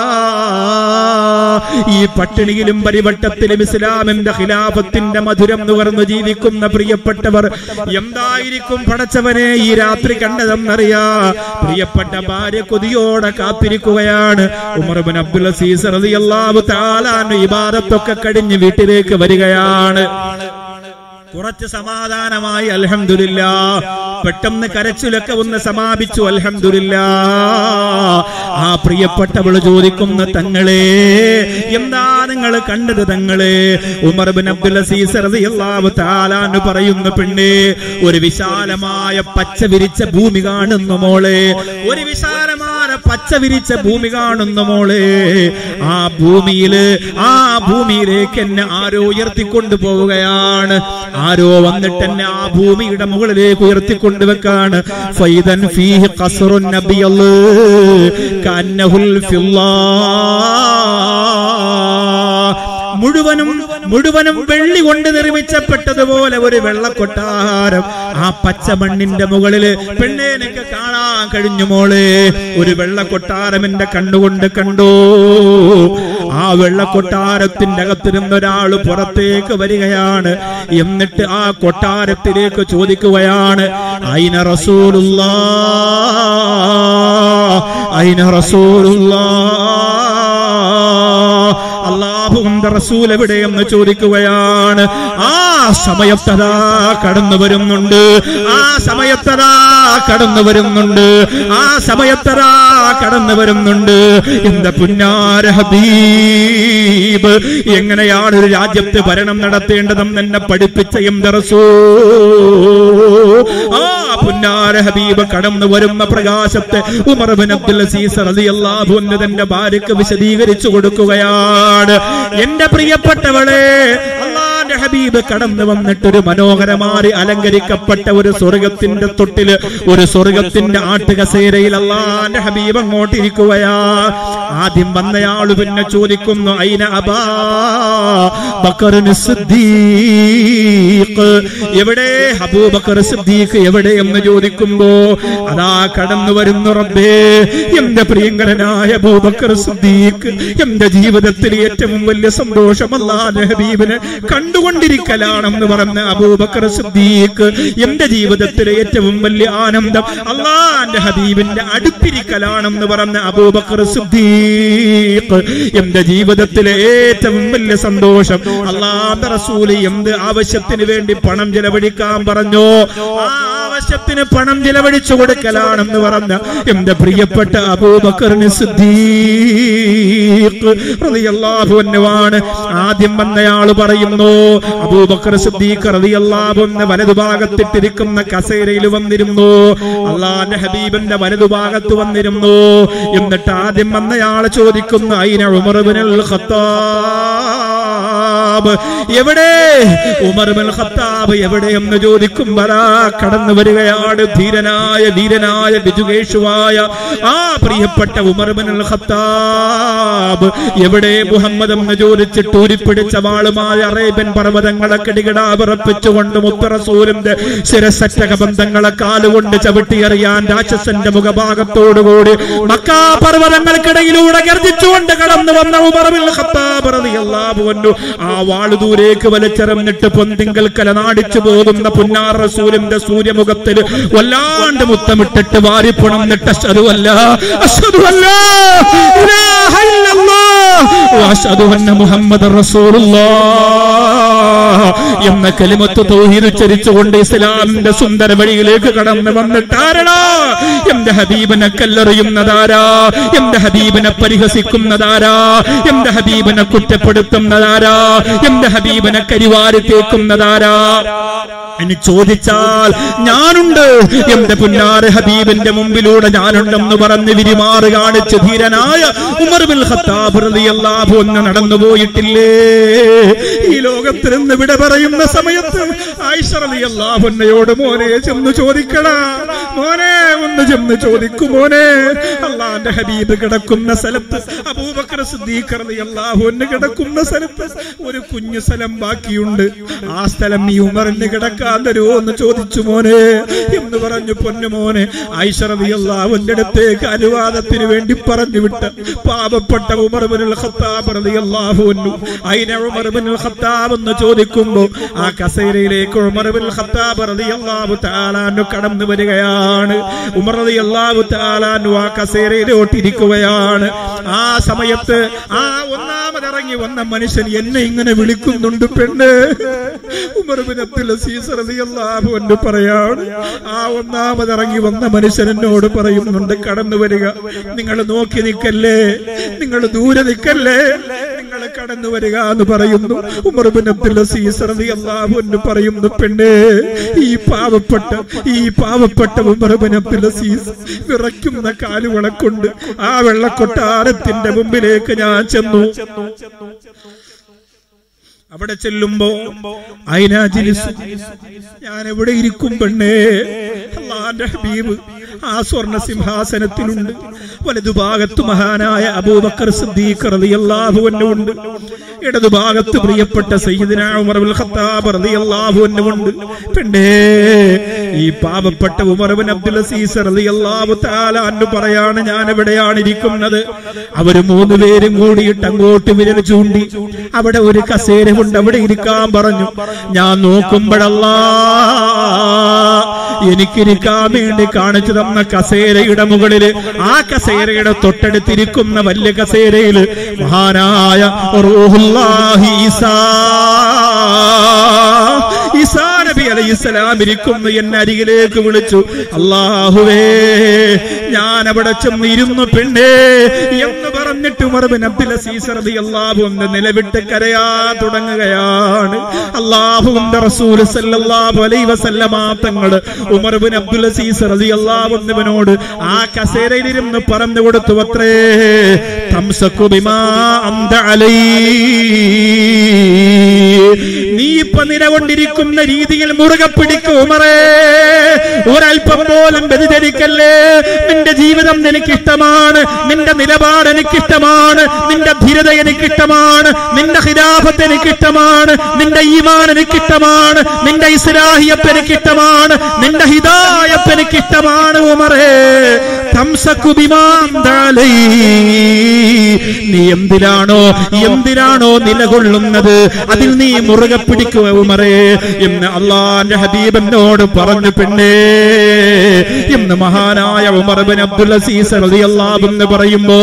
ഈ പട്ടിണിയിലും പരിവട്ടത്തിലും ഇസ്ലാമിന്റെ ഖിലാഫത്തിന്റെ മധുരം നുകർന്നു ജീവിക്കുന്ന പ്രിയപ്പെട്ടവർ എന്തായിരിക്കും പടച്ചവനെ ഈ രാത്രി കണ്ടതെന്നറിയാ പ്രിയപ്പെട്ട ഭാര്യ കൊതിയോടെ കാത്തിരിക്കുകയാണ് ഉമർബിൻ അബ്ദുൽ അസീസ് റളിയല്ലാഹു തആല അൻഹു ഇബാദത്തൊക്കെ കഴിഞ്ഞ് വീട്ടിലേക്ക് വരികയാണ് കുറച്ച് സമാധാനമായി അൽഹംദുലില്ല പെട്ടെന്ന് കരച്ചിലൊക്കെ ഒന്ന് സമാപിച്ചു അൽഹംദുലില്ല ആ പ്രിയപ്പെട്ടവള് ചോദിക്കുന്ന തങ്ങളെ എന്താ നിങ്ങൾ കണ്ടത് തങ്ങളെ ഉമർ ബിൻ അബ്ദുൽ അസീസ് റളിയല്ലാഹു തആല എന്ന് പറയുന്ന പെണ്ണ് ഒരു വിശാലമായ പച്ച വിരിച്ച ഭൂമി കാണുന്നു മോളെ ഒരു വിശാലമായ പച്ച വിരിച്ച ഭൂമി കാണുന്നു മോളെ ആ ഭൂമിയില് ആ ഭൂമിയിലേക്ക് എന്നെ ആരോ ഉയർത്തിക്കൊണ്ടു പോവുകയാണ് ആരോ വന്നിട്ട് എന്നെ ആ ഭൂമിയുടെ മുകളിലേക്ക് ഉയർത്തിക്കൊണ്ടുവെക്കാണ് ഫൈദൻ ഫീഹി ഖസ്റുൻ നബിയല് കന്നഹുൽ ഫില്ലാ മുഴുവനും മുഴുവനും വെള്ളി കൊണ്ട് നിർമ്മിച്ചപ്പെട്ടതുപോലെ ഒരു വെള്ളക്കൊട്ടാരം ആ പച്ചമണ്ണിന്റെ മുകളില് പെണ്ണെ എനിക്ക് കാണാൻ കഴിഞ്ഞു മോളെ ഒരു വെള്ളക്കൊട്ടാരം എന്റെ കണ്ണുകൊണ്ട് കണ്ടു ആ വെള്ളക്കൊട്ടാരത്തിന്റെ അകത്തിരുന്ന ഒരാള് പുറത്തേക്ക് വരികയാണ് എന്നിട്ട് ആ കൊട്ടാരത്തിലേക്ക് ചോദിക്കുകയാണ് അയിന റസൂലുള്ള അയിന റസൂലുള്ള അള്ളാഹുവിന്റെ റസൂൽ എവിടെയെന്ന് ചോദിക്കുകയാണ് ആ സമയത്തതാ കടന്നു വരുന്നുണ്ട് ആ സമയത്തതാ കടന്നു വരുന്നുണ്ട് ആ സമയത്തതാ കടന്നു വരുന്നുണ്ട് എന്റെ പുന്നാര ഹബീബ് എങ്ങനെയാണ് ഒരു രാജ്യത്ത് ഭരണം നടത്തേണ്ടതെന്ന് എന്നെ പഠിപ്പിച്ച എന്റെ റസൂ ആ പുന്നാര ഹബീബ് കടന്നു വരുന്ന പ്രകാശത്തെ ഉമർ ബിൻ അബ്ദുൽ അസീസ് റളിയല്ലാഹു അൻഹു തന്റെ ഭാര്യക്ക് വിശദീകരിച്ചു കൊടുക്കുകയാണ് എന്റെ പ്രിയപ്പെട്ടവളെ അള്ളാന്റെ ഹബീബ് കടന്നു വന്നിട്ട് ഒരു മനോഹരമായി അലങ്കരിക്കപ്പെട്ട ഒരു സ്വർഗത്തിന്റെ തൊട്ടില് ഒരു സ്വർഗത്തിന്റെ ആട്ടുകസേരയിൽ അള്ളാന്റെ ഹബീബ് അങ്ങോട്ട് ഇരിക്കുകയാ ആദ്യം വന്നയാള് പിന്നെ ചോദിക്കുന്നു അയിന അബാ ബക്കറിന് സിദ്ദീഖ് എവിടെ അബൂബക്കർ സിദ്ദീഖ് എവിടെ എന്ന് ചോദിക്കുമ്പോ അതാ കടന്നു വരുന്നു റബ്ബേ എന്റെ പ്രിയങ്കരനായ അബൂബക്കർ സിദ്ദീഖ് എന്റെ ജീവിതത്തിൽ ഏറ്റവും വലിയ സന്തോഷം അല്ലാതെ ഹബീബിനെ കണ്ടുകൊണ്ടിരിക്കലാണെന്ന് പറഞ്ഞ അബൂബക്കർ സിദ്ദീഖ് എന്റെ ജീവിതത്തിലെ ഏറ്റവും വലിയ ആനന്ദം അള്ളാന്റെ ഹബീബിന്റെ അടുത്തിരിക്കലാണെന്ന് പറഞ്ഞ അബൂബക്കർ സിദ്ദീഖ് എന്റെ ജീവിതത്തിലെ ഏറ്റവും വലിയ സന്തോഷം അള്ളാന്റെ റസൂല് എന്ത് ആവശ്യത്തിന് വേണ്ടി പണം ചെലവഴിക്കാൻ പറഞ്ഞോ ആ ആവശ്യത്തിന് പണം ചെലവഴിച്ചു കൊടുക്കലാണെന്ന് പറഞ്ഞ എന്റെ പ്രിയപ്പെട്ട അബൂബക്കറിന് സിദ്ദീഖ് റളിയല്ലാഹു അൻഹുവാണ് ആദ്യം വന്നയാള് പറയുന്നു അബൂബക്കർ സിദ്ദീഖ് റളിയല്ലാഹു അൻഹു വലതുഭാഗത്തിട്ടിരിക്കുന്ന കസേരയിൽ വന്നിരുന്നു അള്ളാന്റെ ഹബീബിന്റെ വലതുഭാഗത്ത് വന്നിരുന്നു എന്നിട്ട് ആദ്യം വന്നയാള് ചോദിക്കുന്നു അയിന ഉമർ ഇബ്നുൽ ഖത്താബ് എവിടെ ഉമർ ബിൻ ഖത്താബ് എവിടെ എന്ന് ചോദിക്കുമ്പോഴാ കടന്നു വരികയാണ് ധീരനായ വീരനായ ബിജുകേഷുവായ ആ പ്രിയപ്പെട്ട ഉമർ ബിൻ ഖത്താബ് എവിടെ മുഹമ്മദ് എന്ന് ചോദിച്ചിട്ട് ഊരിപ്പിടിച്ച വാളുമായ അറേബ്യൻ പർവ്വതങ്ങളെ കടികിടാ വിറപ്പിച്ചുകൊണ്ട് മുത്തറസൂലിന്റെ ശിരസറ്റക ബന്ധങ്ങളെ കാലുകൊണ്ട് ചവിട്ടിയെറിയാൻ രാക്ഷസന്റെ മുഖഭാഗത്തോടുകൂടി മക്കാ പർവ്വതങ്ങൾക്കിടയിലൂടെ ഗർജിച്ചുകൊണ്ട് കടന്നു വന്ന ഉമർ ബിൻ ഖത്താബ് റളിയല്ലാഹു അൻഹു ആ വാളു ദൂരേക്ക് വലിച്ചെറിഞ്ഞിട്ട് പൊന്തിങ്കൽ കലനാടിച്ചു പോകുന്ന പുന്നാർ റസൂലിന്റെ സൂര്യമുഖത്തിൽ വല്ലാണ്ട് മുത്തമിട്ടിട്ട് വാരിപ്പുണന്നിട്ട് അശ്ഹദുവല്ല അശ്ഹദുവല്ല ഇലാഹ ഇല്ലല്ലാഹ് വഅശ്ഹദു അന്ന മുഹമ്മദ് റസൂലുള്ളാഹ് എന്ന കലിമത്ത് തൗഹീദ് ഉച്ചരിച്ചുകൊണ്ട് ഇസ്ലാമിന്റെ സുന്ദര വഴിയിലേക്ക് കടന്നു വന്നിട്ടാരടാ എന്റെ ഹബീബിനെ കല്ലെറിയുന്നതാരാ എന്റെ ഹബീബിനെ പരിഹസിക്കുന്നതാരാ എന്റെ ഹബീബിനെ കുറ്റപ്പെടുത്തുന്നതാരാ എന്റെ ഹബീബിനെ കരിവാരി തേക്കുന്നതാരാ എന്ന് ചോദിച്ചാൽ ഞാനുണ്ട് എന്റെ പുന്നാറ് ഹബീബിന്റെ മുമ്പിലൂടെ ഞാനുണ്ടെന്ന് പറഞ്ഞ് വിരിമാറ് കാണിച്ച് ധീരനായ ഉമർ ബിൻ ഖത്താബ് റളിയല്ലാഹു അൻഹു നടന്നു പോയിട്ടില്ലേ ഈ ലോകത്തിൽ നിന്ന് വിട പറയുന്ന സമയത്ത് ആയിഷ റളിയല്ലാഹു അൻഹയോട് മോനെ ചെന്ന് ചോദിക്കടാ മോനെ ഒന്ന് ചെന്ന് ചോദിക്കു മോനെ അള്ളാന്റെ ഹബീബ് കിടക്കുന്ന സ്ഥലത്ത് അബൂബക്കർ സിദ്ദീഖ് റളിയല്ലാഹു അൻഹു കിടക്കുന്ന സ്ഥലത്ത് ഒരു കുഞ്ഞു സ്ഥലം ബാക്കിയുണ്ട് ആ സ്ഥലം ഈ ഉമറിന് കിടക്കാൻ തരുമോ എന്ന് ചോദിച്ചു മോനെ എന്ന് പറഞ്ഞു പൊന്നു മോനെ ഐശ്വറിയല്ലാവിന്റെ അടുത്തേക്ക് അനുവാദത്തിന് വേണ്ടി പറഞ്ഞു വിട്ട് പാപപ്പെട്ട ഉമർബിനുൽ ഖത്താബ് റളിയല്ലാഹു അൻഹു അയിന ഉമർബിനുൽ ഖത്താബ് എന്ന് ചോദിക്കുമ്പോ ആ കസേരയിലേക്ക് ഉമർബിനുൽ ഖത്താബ് റളിയല്ലാഹു തആല അൻഹു കടന്നു വരികയാണ് ഉമർ റളിയല്ലാഹു തആല അൻഹു ആ കസേരയിലോട്ട് ഇരിക്കുകയാണ് ആ സമയത്ത് ആ ഒന്നാമതിറങ്ങി വന്ന മനുഷ്യൻ എന്നെ ഇങ്ങനെ വിളിക്കുന്നുണ്ട് പെണ്ണ് ഉമർ ബിൻ അബ്ദുൽ അസീസ് റളിയല്ലാഹു അൻഹു പറയാണ് ആ ഒന്നാമത് ഇറങ്ങി വന്ന മനുഷ്യൻ എന്നോട് പറയുന്നുണ്ട് കടന്നു വരിക നിങ്ങൾ നോക്കി നിൽക്കല്ലേ നിങ്ങൾ ദൂരെ നിൽക്കല്ലേ നിങ്ങൾ കടന്നു വരിക എന്ന് പറയുന്നു ഉമർ ബിൻ അബ്ദുൽ അസീസ് റളിയല്ലാഹു അൻഹു പറയുന്നു പെണ്ണേ ഈ പാവപ്പെട്ട ഈ പാവപ്പെട്ട ഉമർ ബിൻ അബ്ദുൽ അസീസ് വിറയ്ക്കുന്ന കാലുകളെ കൊണ്ട് ആ വെള്ളക്കൊട്ടാരത്തിന്റെ മുമ്പിലേക്ക് ഞാൻ ചെന്നു അവിടെ ചെല്ലുമ്പോ അയിനാജിലിസ് ഞാൻ എവിടെ ഇരിക്കും പെണ്ണേ അള്ളാന്റെ ഹബീബ് ആ സ്വർണ്ണ സിംഹാസനത്തിലുണ്ട് വലതുഭാഗത്ത് മഹാനായ അബൂബക്കർ സിദ്ദീഖ് റളിയല്ലാഹു അൻഹു ഉണ്ട് ഇടതുഭാഗത്ത് പ്രിയപ്പെട്ട സയ്യിദിന ഉമർ ബിൻ ഖത്താബ് റളിയല്ലാഹു അൻഹു ഉണ്ട് പെണ്ണേ ഈ പാവപ്പെട്ട ഉമർ ബിൻ അബ്ദുൽ അസീസ് റളിയല്ലാഹു തആല അൻഹു പറയാണ് ഞാൻ എവിടെയാണ് ഇരിക്കുന്നത് അവര് മൂന്ന് പേരും കൂടിയിട്ട് അങ്ങോട്ട് വിരൽ ചൂണ്ടി അവിടെ ഒരു കസേര കൊണ്ട് അവിടെ ഇരിക്കാൻ പറഞ്ഞു ഞാൻ നോക്കുമ്പോഴല്ലാ എനിക്കിരിക്കാൻ വേണ്ടി കാണിച്ചു തന്ന കസേരയുടെ മുകളില് ആ കസേരയുടെ തൊട്ടടുത്തിരിക്കുന്ന വലിയ കസേരയില് മഹാനായ റൂഹുല്ലാഹി ഈസാ ഈസാ നബി അലൈഹി ഇസ്ലാം ഇരിക്കുന്നു എന്നെ അരികിലേക്ക് വിളിച്ചു അള്ളാഹുവേ ഞാൻ അവിടെ ചെന്ന് ഇരുന്നു പെണ്ണേ എന്ന് പറഞ്ഞിട്ട് ഉമർബിൻ അബ്ദുൽ അസീസ് റളിയല്ലാഹു അൻഹു നിലവിട്ട് കരയാ തുടങ്ങുകയാണ് അള്ളാഹുവിന്റെ റസൂൽ സല്ലല്ലാഹു അലൈഹി വസല്ലമ തങ്ങള് ഉമർബിൻ അബ്ദുൽ അസീസ് റളിയല്ലാഹു അൻഹുവിനോട് ആ കസേരയിലിരുന്ന് പറഞ്ഞു കൊടുത്തു അത്രേ തംസക്കു ബിമാ അന്ത അലൈ നീ ഇപ്പൊ നിലകൊണ്ടിരിക്കുന്ന രീതിയിൽ മുറുകെ പിടിക്കും ഉമറേ ഒരൽപ്പം പോലും വ്യതിചരിക്കല്ലേ നിന്റെ ജീവിതം എനിക്കിഷ്ടമാണ് നിന്റെ നിലപാട് എനിക്കിഷ്ടമാണ് നിന്റെ ധീരത എനിക്കിഷ്ടമാണ് നിന്റെ ഹിരാഫത്ത് എനിക്കിഷ്ടമാണ് നിന്റെ ഈമാൻ എനിക്കിഷ്ടമാണ് നിന്റെ ഇസ്ലാഹിയപ്പ് എനിക്കിഷ്ടമാണ് നിന്റെ ഹിദായപ്പ് എനിക്കിഷ്ടമാണ് ഉമറേ തംസക്കു ബിമാന്താലൈ നീ എന്തിനാണോ എന്തിനാണോ നിലകൊള്ളുന്നത് അതിൽ നീ മുറുകെ പിടിക്കുക ഉമറേ എന്ന് അള്ളാന്റെ ഹബീബനോട് പറഞ്ഞു പെണ്ണേ എന്ന് മഹാനായ ഉമർബിൻ അബ്ദുൽ അസീസ് റളിയല്ലാഹു എന്ന് പറയുമ്പോ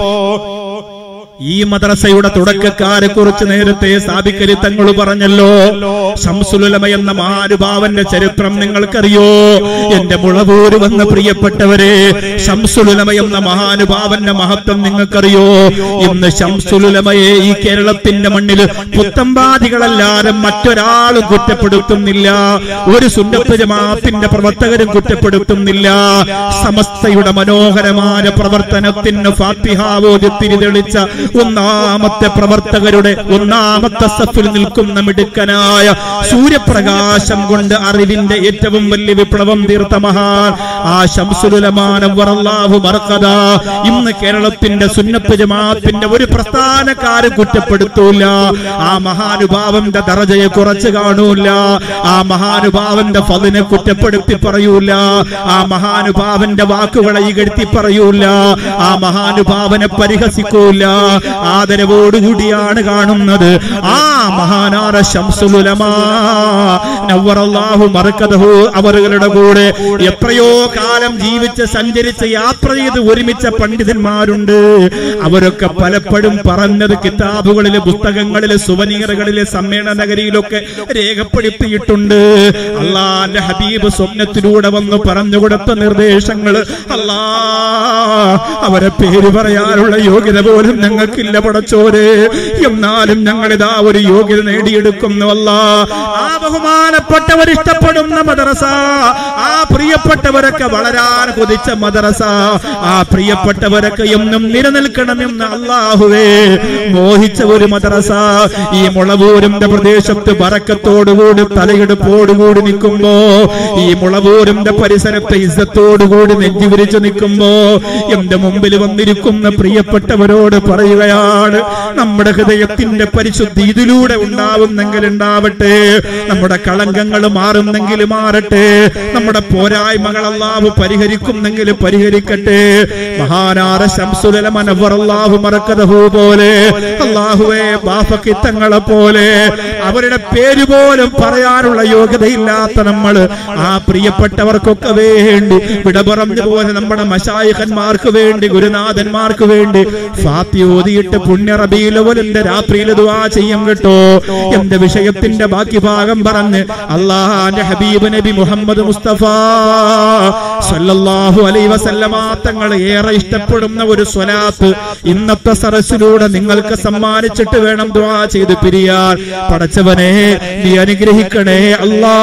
ഈ മദ്രസയുടെ തുടക്കക്കാരെ കുറിച്ച് നേരത്തെ സ്ഥാപിക്കരി തങ്ങൾ പറഞ്ഞല്ലോ ശംസുലുലമ എന്ന മഹാനുഭാവന്റെ ചരിത്രം നിങ്ങൾക്കറിയോ എന്റെ മുളവൂര് വന്ന പ്രിയപ്പെട്ടവരെ ശംസുലുലമ എന്ന മഹാനുഭാവന്റെ മഹത്വം നിങ്ങൾക്കറിയോ ഇന്ന് ശംസുലുലമയെ ഈ കേരളത്തിന്റെ മണ്ണിൽ പുത്തമ്പാദികളല്ലാതെ മറ്റൊരാളും കുറ്റപ്പെടുത്തുന്നില്ല ഒരു സുന്നത്ത് ജമാഅത്തിന്റെ പ്രവർത്തകരും കുറ്റപ്പെടുത്തുന്നില്ല സമസ്തയുടെ മനോഹരമായ പ്രവർത്തനത്തിന് ഫാത്തിഹാവോദ്യത്തിന് തെളിച്ച ഒന്നാമത്തെ പ്രവർത്തകരുടെ ഒന്നാമത്തെ സഫിൽ നിൽക്കുന്ന മിടുക്കനായ സൂര്യപ്രകാശം കൊണ്ട് അറിവിന്റെ ഏറ്റവും വലിയ വിപ്ലവം തീർത്ത മഹാൻ ആ ശംസുലുലമാനം വറല്ലാഹു മറക്കത ഇന്ന് കേരളത്തിന്റെ സുന്നത്ത് ജമാഅത്തിന്റെ ഒരു പ്രസ്ഥാനക്കാരും കുറ്റപ്പെടുത്തൂല ആ മഹാനുഭാവന്റെ ദറജയെ കുറച്ച് കാണൂല ആ മഹാനുഭാവന്റെ ഫതിനെ കുറ്റപ്പെടുത്തി പറയൂല ആ മഹാനുഭാവന്റെ വാക്കുകളെ ഇകഴ്ത്തി പറയൂല ആ മഹാനുഭാവനെ പരിഹസിക്കൂല ആദരവോടുകൂടിയാണ് കാണുന്നത് ആ മഹാനാര ശംസുലുലമാ നവ്വറല്ലാഹു മറക്കതഹു അവരുടെ കൂടെ എത്രയോ കാലം ജീവിച്ച് സഞ്ചരിച്ച് യാത്ര ചെയ്ത് ഒരുമിച്ച പണ്ഡിതന്മാരുണ്ട് അവരൊക്കെ പലപ്പോഴും പറഞ്ഞത് കിതാബുകളിലെ പുസ്തകങ്ങളിലെ സുവനീറുകളിലെ സമ്മേളന നഗരിയിലൊക്കെ രേഖപ്പെടുത്തിയിട്ടുണ്ട് അള്ളാന്റെ ഹബീബ് സ്വപ്നത്തിലൂടെ വന്ന് പറഞ്ഞു കൊടുത്ത നിർദ്ദേശങ്ങൾ അല്ലാ അവരെ പേര് പറയാനുള്ള യോഗ്യത പോലും ഞങ്ങൾക്കില്ല പടച്ചോരെ എന്നാലും ഞങ്ങളിതാ ഒരു യോഗ്യത നേടിയെടുക്കുന്നുവല്ല ആ ബഹുമാനപ്പെട്ടവർ ഇഷ്ടപ്പെടുന്ന മദ്രസ ആ പ്രിയപ്പെട്ടവരൊക്കെ വളരാൻ കൊതിച്ച മദ്രസ ആ പ്രിയപ്പെട്ടവരൊക്കെ എന്നും നിലനിൽക്കണമെന്ന് അള്ളാഹുവേ മോഹിച്ച ഒരു മദ്രസ ഈ മുളവൂരിന്റെ പ്രദേശത്ത് ബറക്കത്തോടുകൂടി തലയെടുപ്പോടുകൂടി നിൽക്കുമ്പോ ഈ മുളവൂരിന്റെ പരിസരത്തെ ഇസ്സത്തോടുകൂടി നെഞ്ചു വിരിച്ചു നിൽക്കുമ്പോ എന്റെ മുമ്പിൽ വന്നിരിക്കുന്ന പ്രിയപ്പെട്ടവരോട് പറയുകയാണ് നമ്മുടെ ഹൃദയത്തിന്റെ പരിശുദ്ധി ഇതിലൂടെ ഉണ്ടാവുന്നെങ്കിൽ ഉണ്ടാവട്ടെ നമ്മുടെ കളങ്കങ്ങൾ മാറുന്നെങ്കിൽ മാറട്ടെ നമ്മുടെ പോരായ്മകൾ അല്ലാഹു പരിഹരിക്കുന്നെങ്കിൽ പരിഹരിക്കട്ടെ മഹാനാര ശംസുലമനവറല്ലാഹു മറക്കതഹു പോലെ അള്ളാഹുവേ ബാഫക്കിത്തങ്ങളെ പോലെ അവരുടെ പേര് പോലും പറയാനുള്ള യോഗ്യതയില്ലാത്ത നമ്മൾ ആ പ്രിയപ്പെട്ടവർക്കൊക്കെ വേണ്ടി വിട പറഞ്ഞു പോലെ നമ്മുടെ മശായിഖന്മാർക്ക് വേണ്ടി ഗുരുനാഥന്മാർക്ക് വേണ്ടി ഫാത്തിയോതി ഓതിയിട്ട് പുണ്യ റബീലവലിന്റെ രാത്രിയിൽ ദുആ ചെയ്യും കേട്ടോ എന്റെ വിഷയത്തിന്റെ ബാക്കി ഭാഗം പറഞ്ഞ് അള്ളാഹാന്റെ ഹബീബ് നബി മുഹമ്മദ് മുസ്തഫ സല്ലല്ലാഹു അലൈഹി വസല്ലമ തങ്ങൾ ഏറെ ഇഷ്ടപ്പെടുന്ന ഒരു സ്വലാത്ത് ഇന്നത്തെ സരസിലൂടെ നിങ്ങൾക്ക് സമ്മാനിച്ചിട്ട് വേണം ദുആ ചെയ്ത് പിരിയാൻ പടച്ചവനെ നീ അനുഗ്രഹിക്കണേ അല്ലാ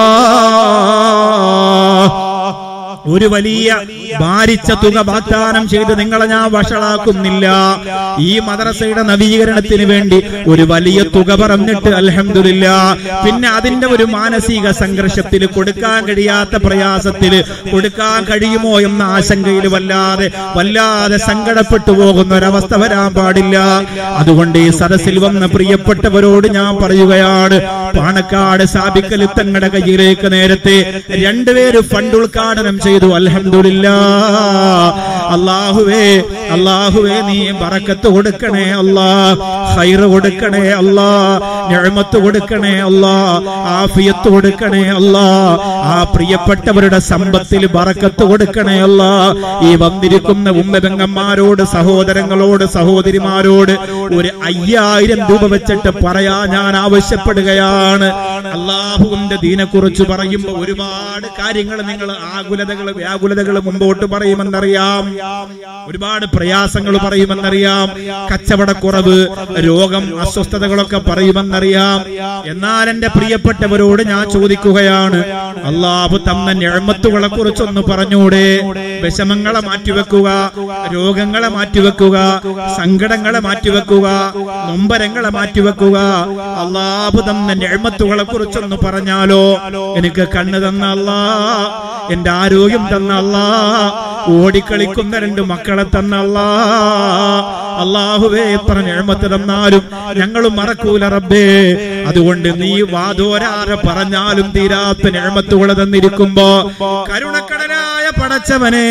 ഒരു വലിയ ഭാരിച്ച തുക വാഗ്ദാനം ചെയ്ത് നിങ്ങളെ ഞാൻ വഷളാക്കുന്നില്ല ഈ മദ്രസയുടെ നവീകരണത്തിന് വേണ്ടി ഒരു വലിയ തുക പറഞ്ഞിട്ട് അൽഹംദുലില്ല പിന്നെ അതിന്റെ ഒരു മാനസിക സംഘർഷത്തിൽ കൊടുക്കാൻ കഴിയാത്ത പ്രയാസത്തിൽ കൊടുക്കാൻ കഴിയുമോ എന്ന ആശങ്കയിൽ വല്ലാതെ വല്ലാതെ സങ്കടപ്പെട്ടു പോകുന്ന ഒരവസ്ഥ വരാൻ പാടില്ല അതുകൊണ്ട് ഈ സദസ്സിൽ വന്ന പ്രിയപ്പെട്ടവരോട് ഞാൻ പറയുകയാണ് പാണക്കാട് സാബിക്കൽ തങ്ങളുടെ കയ്യിലേക്ക് നേരത്തെ രണ്ടുപേര് ഫണ്ട് ഉദ്ഘാടനം ചെയ്തു അൽഹംദുലില്ല അള്ളാഹുവേ അള്ളാഹുവേ നീ ബറക്കത്ത് കൊടുക്കണേ അല്ലാ ഹൈറ് കൊടുക്കണേ അല്ലാ ഞഴമത്ത് കൊടുക്കണേ അല്ലാ ആഫിയത്ത് കൊടുക്കണേ അല്ലാ ആ പ്രിയപ്പെട്ടവരുടെ സമ്പത്തിൽ ബറക്കത്ത് കൊടുക്കണേ അല്ലാ ഈ വന്നിരിക്കുന്ന ഉമ്മബെങ്ങന്മാരോട് സഹോദരങ്ങളോട് സഹോദരിമാരോട് ഒരു അയ്യായിരം രൂപ വെച്ചിട്ട് പറയാ ഞാൻ ആവശ്യപ്പെടുകയാണ് അള്ളാഹുവിന്റെ ദീനെ കുറിച്ച് പറയുമ്പോൾ ഒരുപാട് കാര്യങ്ങൾ നിങ്ങൾ ആകുലതകൾ വ്യാകുലതകൾ മുമ്പോട്ട് പറയുമെന്നറിയാം ഒരുപാട് പ്രയാസങ്ങൾ പറയുമെന്നറിയാം കച്ചവടക്കുറവ് രോഗം അസ്വസ്ഥതകളൊക്കെ പറയുമെന്നറിയാം എന്നാൽ എന്റെ പ്രിയപ്പെട്ടവരോട് ഞാൻ ചോദിക്കുകയാണ് അള്ളാഹു തന്ന ഞഴമത്തുകളെ കുറിച്ചൊന്ന് പറഞ്ഞൂടെ വിഷമങ്ങളെ മാറ്റിവെക്കുക രോഗങ്ങളെ മാറ്റിവെക്കുക സങ്കടങ്ങളെ മാറ്റിവെക്കുക നൊമ്പരങ്ങളെ മാറ്റിവെക്കുക അള്ളാഹു തന്ന ഞഴമത്തുകളെ കുറിച്ചൊന്ന് പറഞ്ഞാലോ എനിക്ക് കണ്ണ് തന്ന അല്ലാ എന്റെ ആരോഗ്യം തന്ന അല്ലാ ഓടിക്കളിക്കുന്ന രണ്ട് മക്കളെ തന്ന അല്ലാ അള്ളാഹുവേ എത്ര ഞഴമത്ത് തന്നാലും ഞങ്ങൾ മറക്കൂല റബ്ബേ അതുകൊണ്ട് നീ വാതോരാരെ പറഞ്ഞാലും തീരാത്ത ഞഴമത്തുകൾ തന്നിരിക്കുമ്പോ കരുണക്കടനായ പടച്ചവനെ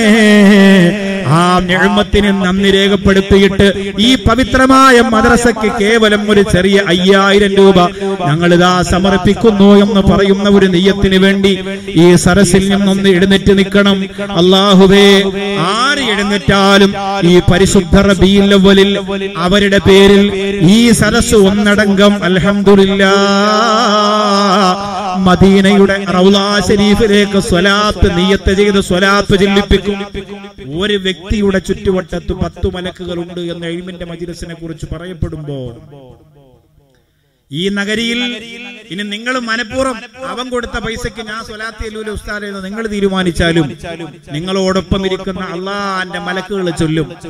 ആ ഞഴമത്തിന് നന്ദി രേഖപ്പെടുത്തിയിട്ട് ഈ പവിത്രമായ മദ്രസയ്ക്ക് കേവലം ഒരു ചെറിയ അയ്യായിരം രൂപ ഞങ്ങളിതാ സമർപ്പിക്കുന്നു എന്ന് പറയുന്ന ഒരു നെയ്യത്തിന് വേണ്ടി ഈ സരസിൽ നിന്നൊന്ന് എഴുന്നേറ്റ് നിൽക്കണം അള്ളാഹുവേ ആര് എഴുന്നേറ്റാലും ഈ പരിശുദ്ധ റബീൽ അവലിൽ അവരുടെ പേരിൽ ഈ സരസ് ഒന്നടങ്കം അൽഹംദുലില്ലാ മദീനയുടെ റൗലാ ഷരീഫിലേക്ക് സ്വലാത്ത് നീയത്ത് ചെയ്ത് സ്വലാത്ത് ചെല്ലിപ്പിക്കും ഒരു വ്യക്തിയുടെ ചുറ്റുവട്ടത്ത് പത്തു മലക്കുകളുണ്ട് എന്ന് എഴുമിന്റെ മജിരസിനെ കുറിച്ച് പറയപ്പെടുമ്പോ ഈ നഗരിയിൽ ഇനി നിങ്ങൾ മനഃപൂർവ്വം അവൻ കൊടുത്ത പൈസക്ക് ഞാൻ സ്വലാത്തിയല്ലൂല ഉസ്താദ് എന്ന് നിങ്ങൾ തീരുമാനിച്ചാലും നിങ്ങളോടൊപ്പം ഇരിക്കുന്ന അള്ളാന്റെ മലക്കുകൾ ചൊല്ലും